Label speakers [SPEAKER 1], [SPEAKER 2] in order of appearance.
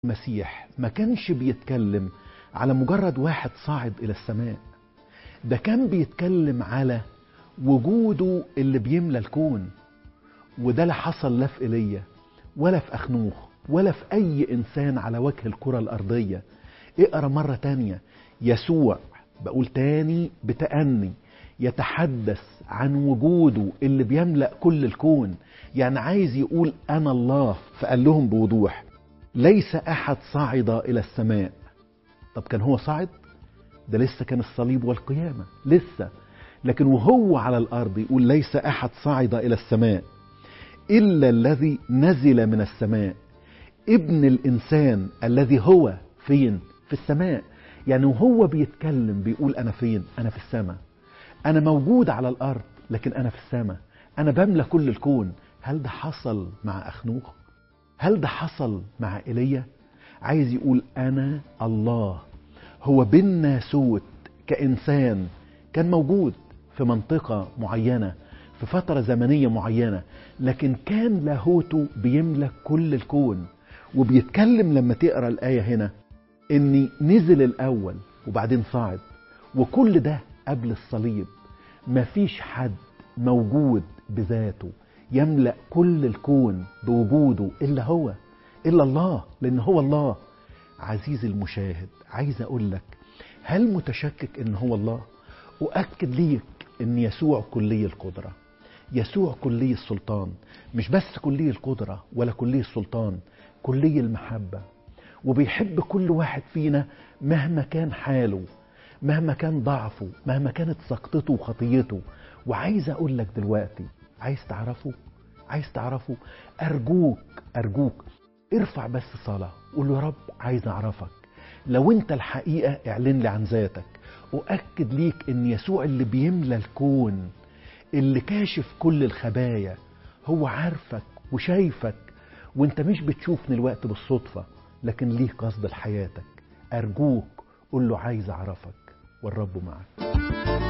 [SPEAKER 1] المسيح ما كانش بيتكلم على مجرد واحد صاعد إلى السماء ده كان بيتكلم على وجوده اللي بيملى الكون وده لا حصل لا في ايليا ولا في اخنوخ ولا في اي انسان على وجه الكره الارضيه اقرا مره تانية يسوع بقول تاني بتأني يتحدث عن وجوده اللي بيملأ كل الكون يعني عايز يقول أنا الله فقال لهم بوضوح ليس أحد صعد إلى السماء طب كان هو صعد ده لسه كان الصليب والقيامة لسه لكن وهو على الأرض يقول ليس أحد صعد إلى السماء إلا الذي نزل من السماء ابن الإنسان الذي هو فين في السماء يعني وهو بيتكلم بيقول أنا فين أنا في السماء أنا موجود على الأرض لكن أنا في السماء أنا بملى كل الكون هل ده حصل مع أخنوخ هل ده حصل مع إيليا عايز يقول أنا الله هو بالناسوت كإنسان كان موجود في منطقة معينة في فترة زمنية معينة لكن كان لاهوته بيملك كل الكون وبيتكلم لما تقرا الآية هنا إن نزل الأول وبعدين صعد وكل ده قبل الصليب مفيش حد موجود بذاته يملأ كل الكون بوجوده إلا هو إلا الله لأن هو الله عزيزي المشاهد عايز أقول لك هل متشكك إن هو الله أؤكد ليك إن يسوع كلي القدرة يسوع كلي السلطان مش بس كلي القدرة ولا كلي السلطان كلي المحبة وبيحب كل واحد فينا مهما كان حاله مهما كان ضعفه مهما كانت سقطته وخطيته وعايز اقول لك دلوقتي عايز تعرفه عايز تعرفه ارجوك ارجوك ارفع بس صلاة قول له يا رب عايز اعرفك لو انت الحقيقة اعلن لي عن ذاتك اؤكد ليك ان يسوع اللي بيملى الكون اللي كاشف كل الخبايا هو عارفك وشايفك وانت مش بتشوفني الوقت بالصدفة لكن ليه قصد لحياتك ارجوك قول له عايز اعرفك والرب معك